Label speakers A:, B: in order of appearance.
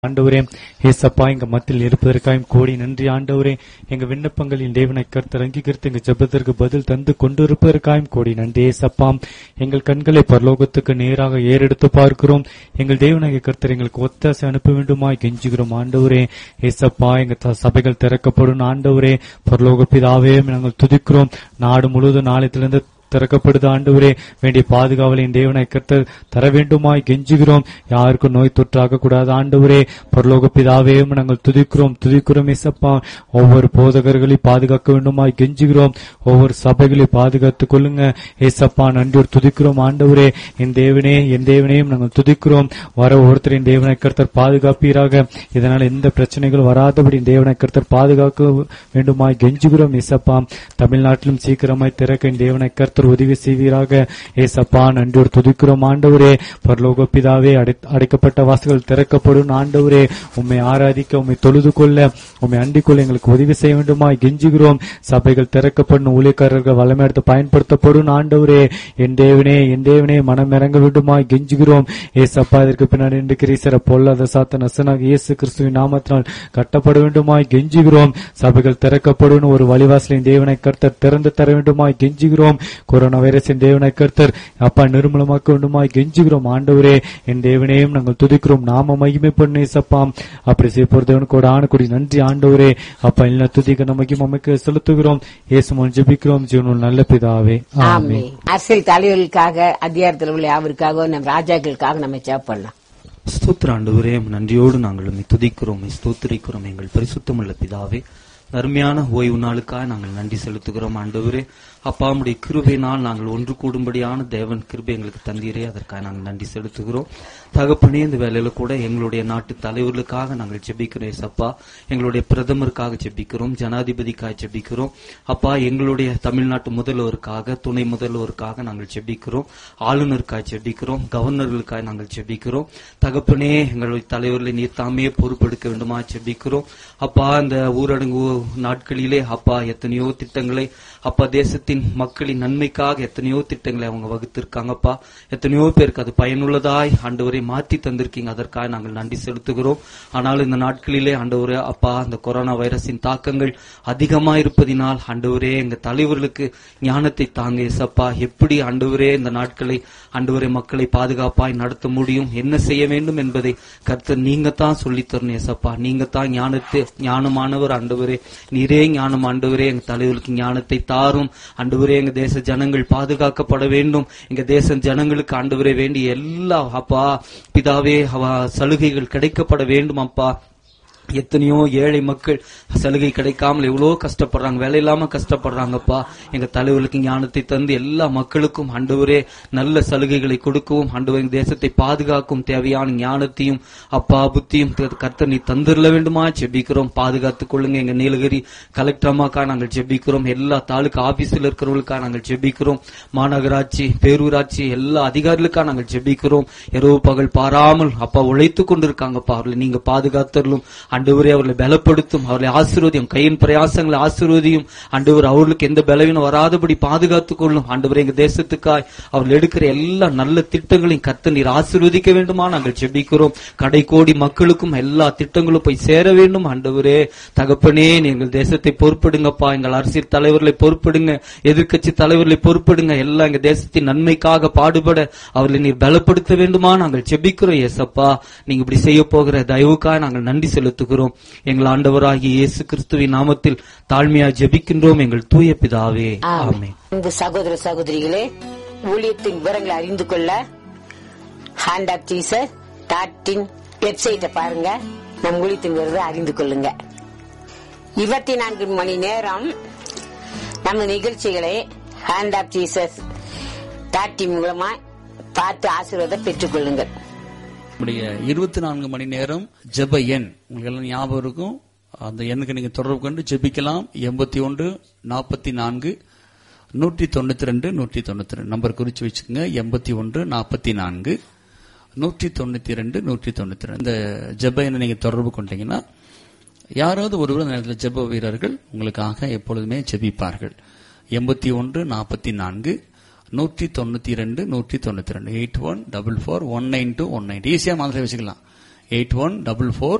A: ஆண்டவரே ஏசப்பா எங்க மத்தியில் இருப்பதற்காயும் கோடி நன்றி ஆண்டவரே எங்க விண்ணப்பங்களின் தேவனை கர்த்தர் அங்கீகரித்து எங்க ஜெபத்திற்கு பதில் தந்து கொண்டிருப்பதற்காயும் கோடி நன்றி ஏசப்பா எங்கள் கண்களை பரலோகத்துக்கு நேராக ஏறெடுத்து பார்க்கிறோம் எங்கள் தேவனாகிய கர்த்தர் எங்களுக்கு ஒத்தாசை அனுப்ப வேண்டுமாய் கெஞ்சுகிறோம் ஆண்டவரே ஏசப்பா எங்க த- சபைகள் திறக்கப்படும் ஆண்டவரே பரலோக பிதாவே நாங்கள் துதிக்கிறோம் நாடு முழுவதும் நாளையத்திலிருந்து திறக்கப்படுது ஆண்டவரே வேண்டிய பாதுகாவலின் தேவனை கர்த்தர் தர வேண்டுமாய் கெஞ்சுகிறோம் யாருக்கும் நோய் தொற்றாக கூடாது ஆண்டவரே பரலோக பிதாவே உம்மை நாங்கள் துதிக்கிறோம் துதிக்கிறோம் இசப்பா ஒவ்வொரு போதகர்களை பாதுகாக்க வேண்டுமாய் கெஞ்சுகிறோம் ஒவ்வொரு சபைகளை பாதுகாத்துக் கொள்ளுங்க ஏசப்பா நன்றியோர் துதிக்கிறோம் ஆண்டவரே என் தேவனே என் தேவனையும் நாங்கள் துதிக்கிறோம் வர ஒருத்தரின் தேவனை கர்த்தர் பாதுகாப்பீராக இதனால் எந்த பிரச்சனைகளும் வராதபடி தேவனை கர்த்தர் பாதுகாக்க வேண்டுமாய் கெஞ்சுகிறோம் இசப்பா தமிழ்நாட்டிலும் சீக்கிரமாய் திறக்க என் தேவனை கர்த்தர் உதவி செய்வீராக ஏசப்பா நன்றியோர் துதிக்கிறோம் ஆண்டவரே பரலோக பிதாவே அடை- அடைக்கப்பட்ட வாசல்கள் திறக்கப்படும் ஆண்டவரே உம்மை ஆராதிக்க உம்மை தொழுது கொள்ள உம்மை அண்டிக் கொள்ள எங்களுக்கு உதவி செய்ய வேண்டுமாய் கெஞ்சுகிறோம் சபைகள் திறக்கப்படும் ஊழியக்காரர்கள் வல்லமை எடுத்து பயன்படுத்தப்படும் ஆண்டவரே என் தேவனே என் தேவனே மனம் இறங்க வேண்டுமாய் கெஞ்சுகிறோம் ஏசப்பா இதற்கு பின்னாடி நின்று கிரீசர பொல்லாத சாத்த நசனாக இயேசு கிறிஸ்துவின் நாமத்தினால் கட்டப்பட வேண்டுமாய் கெஞ்சுகிறோம் சபைகள் திறக்கப்படும் ஒரு வழிவாசலின் தேவனை கர்த்தர் திறந்து தர வேண்டுமாய் கெஞ்சுகிறோம் கொரோனா வைரஸின் தேவனை கர்த்தர் அப்பா நிர்மூலமாக்க வேண்டுமாய் கெஞ்சுகிறோம் ஆண்டவரே என் தேவனையும் நாங்கள் துதிக்கிறோம் நாம மகிமை பண்ணு சப்பாம் அப்படி செய்ய போற தேவனுக்கு ஒரு ஆணுக்குடி நன்றி ஆண்டவரே அப்பா இல்ல துதிக்க நமக்கும் அமைக்க செலுத்துகிறோம் இயேசு மூலம் ஜெபிக்கிறோம் ஜீவனுள் நல்ல பிதாவே
B: ஆமே
A: ஆமென்
B: அரசியல் தலைவர்களுக்காக அதிகாரத்தில் உள்ள யாவருக்காக நம்ம ராஜாக்களுக்காக நம்ம ஜெபம் பண்ணலாம்
C: ஸ்தோத்திர ஆண்டவரே உம் நன்றியோடு நாங்கள் உம்மை துதிக்கிறோம் உம்மை ஸ்தோத்திரிக்கிறோம் எங்கள் பரிசுத்தமுள்ள பிதாவே அருமையான ஓய்வு நாளுக்காக நாங்கள் நன்றி செலுத்துகிறோம் ஆண்டவரே அப்பா உம்முடைய கிருபையினால் நாங்கள் ஒன்று கூடும்படியான தேவன் கிருபை எங்களுக்கு தந்தீரே அதற்காக நாங்கள் நன்றி செலுத்துகிறோம் தகப்பனே இந்த வேலையில கூட எங்களுடைய நாட்டு தலைவர்களுக்காக நாங்கள் ஜெபிக்கிறோம் ஏசப்பா எங்களுடைய பிரதமருக்காக ஜெபிக்கிறோம் ஜனாதிபதிக்காக ஜெபிக்கிறோம் அப்பா எங்களுடைய தமிழ்நாட்டு முதல்வருக்காக துணை முதல்வருக்காக நாங்கள் ஜெபிக்கிறோம் ஆளுநருக்காக ஜெபிக்கிறோம் கவர்னர்களுக்காக நாங்கள் ஜெபிக்கிறோம் தகப்பனே எங்களுடைய தலைவர்களை நீர் தாமே பொறுப்பெடுக்க வேண்டுமா ஜெபிக்கிறோம் அப்பா இந்த ஊரடங்கு நாட்களிலே அப்பா எத்தனையோ திட்டங்களை அப்பா தேசத்தின் மக்களின் நன்மைக்காக எத்தனையோ திட்டங்களை அவங்க வகுத்திருக்காங்கப்பா எத்தனையோ பேருக்கு அது பயனுள்ளதாய் ஆண்டவரை மாற்றி தந்திருக்கீங்க அதற்காக நாங்கள் நன்றி செலுத்துகிறோம் ஆனால் இந்த நாட்களிலே ஆண்டவரே அப்பா அந்த கொரோனா வைரஸின் தாக்கங்கள் அதிகமா இருப்பதினால் ஆண்டவரே எங்க தலைவர்களுக்கு ஞானத்தை தாங்க இயேசப்பா எப்படி ஆண்டவரே இந்த நாட்களை ஆண்டவரே மக்களை பாதுகாப்பாய் நடத்த முடியும் என்ன செய்ய வேண்டும் என்பதை கர்த்தர் நீங்க தான் சொல்லித் தரணும் ஏசப்பா நீங்க தான் ஞானத்தை ஞானமானவர் ஆண்டவரே நீரே ஞானம் ஆண்டவரே எங்க தலைவர்களுக்கு ஞானத்தை தாரும் ஆண்டவரே எங்க தேச ஜனங்கள் பாதுகாக்கப்பட வேண்டும் எங்க தேச ஜனங்களுக்கு ஆண்டவரே வேண்டிய எல்லா அப்பா பிதாவே அவ சலுகைகள் கிடைக்கப்பட வேண்டும் அப்பா எத்தனையோ ஏழை மக்கள் சலுகை கிடைக்காமல் எவ்வளோ கஷ்டப்படுறாங்க வேலை இல்லாம கஷ்டப்படுறாங்கப்பா எங்க தலைவர்களுக்கு ஞானத்தை தந்து எல்லா மக்களுக்கும் ஆண்டவரே நல்ல சலுகைகளை கொடுக்கவும் ஆண்டவர் எங்க தேசத்தை பாதுகாக்கும் தேவையான ஞானத்தையும் அப்பா புத்தியும் த- கர்த்தர் நீ தந்துள்ள வேண்டுமா ஜெபிக்கிறோம் பாதுகாத்துக் கொள்ளுங்க எங்க நீலகிரி கலெக்டர் அம்மாக்கா நாங்கள் ஜெபிக்கிறோம் எல்லா தாலுகா ஆபீஸில் இருக்கிறவங்களுக்காக நாங்கள் ஜெபிக்கிறோம் மாநகராட்சி பேரூராட்சி எல்லா அதிகாரிகளுக்காக நாங்கள் ஜெபிக்கிறோம் இரவு பகல் பாராமல் அப்பா உழைத்து கொண்டிருக்காங்கப்பா அவர்களை நீங்க பாதுகாத்தரலும் ஆண்டவரே அவர்களை பலப்படுத்தும் அவர்களை ஆசீர்வதியும் கையின் பிரயாசங்களை ஆசீர்வதியும் ஆண்டவர் அவர்களுக்கு எந்த பலவீனம் வராதபடி பாதுகாத்துக் கொள்ளும் ஆண்டவரே எங்க தேசத்துக்காய் அவர்கள் எடுக்கிற எல்லா நல்ல திட்டங்களையும் கத்த நீர் ஆசீர்வதிக்க வேண்டுமா நாங்கள் ஜெபிக்கிறோம் கடைக்கோடி மக்களுக்கும் எல்லா திட்டங்களும் போய் சேர வேண்டும் ஆண்டவரே தகப்பனே நீங்கள் தேசத்தை பொறுப்படுங்கப்பா எங்கள் அரசியல் தலைவர்களை பொறுப்படுங்க எதிர்க்கட்சி தலைவர்களை பொறுப்படுங்க எல்லாம் எங்க தேசத்தின் நன்மைக்காக பாடுபட அவர்களை நீர் பலப்படுத்த வேண்டுமா நாங்கள் ஜெபிக்கிறோம் ஏசப்பா நீங்க இப்படி செய்ய போகிற தயவுக்காக நாங்கள் நன்றி செலுத்துகிறோம் எங்கள் ஆண்டவராகிய இயேசு கிறிஸ்துவின் நாமத்தில் தாழ்மையாய் ஜெபிக்கின்றோம் எங்கள் தூய பிதாவே ஆமென்
B: இந்த சகோதர சகோதரிகளே ஊழியத்தின் விவரங்களை அறிந்து கொள்ள ஹேண்ட் ஆப் டீசர் டாட்டின் வெப்சைட்டை பாருங்க நம் ஊழியத்தின் விவரத்தை அறிந்து கொள்ளுங்க இருபத்தி நான்கு மணி நேரம் நம்ம நிகழ்ச்சிகளை ஹேண்ட் ஆப் டீசர்ஸ் டாட்டின் மூலமா பார்த்து ஆசீர்வாதம் பெற்றுக் கொள்ளுங்கள்
D: நம்முடைய இருபத்தி நான்கு மணி நேரம் ஜெப எண் உங்களுக்கு எல்லாம் ஞாபகம் இருக்கும் அந்த எண்ணுக்கு நீங்க தொடர்பு கொண்டு ஜெபிக்கலாம் எண்பத்தி ஒன்று நாற்பத்தி நான்கு நூற்றி தொண்ணூத்தி ரெண்டு நூற்றி தொண்ணூத்தி ரெண்டு நம்பர் குறிச்சு வச்சுக்கோங்க எண்பத்தி ஒன்று நாற்பத்தி நான்கு நூற்றி தொண்ணூத்தி ரெண்டு நூற்றி தொண்ணூத்தி ரெண்டு இந்த ஜெப எண்ணை நீங்க தொடர்பு கொண்டீங்கன்னா யாராவது ஒருவர் அந்த நேரத்தில் ஜெப வீரர்கள் உங்களுக்காக எப்பொழுதுமே ஜெபிப்பார்கள் எண்பத்தி ஒன்று நாற்பத்தி நான்கு நூற்றி தொண்ணூத்தி ரெண்டு நூற்றி தொண்ணூத்தி ரெண்டு eight one double four one nine two one nine ஈஸியா மாதிரி வச்சுக்கலாம் எயிட் ஒன் டபுள் ஃபோர்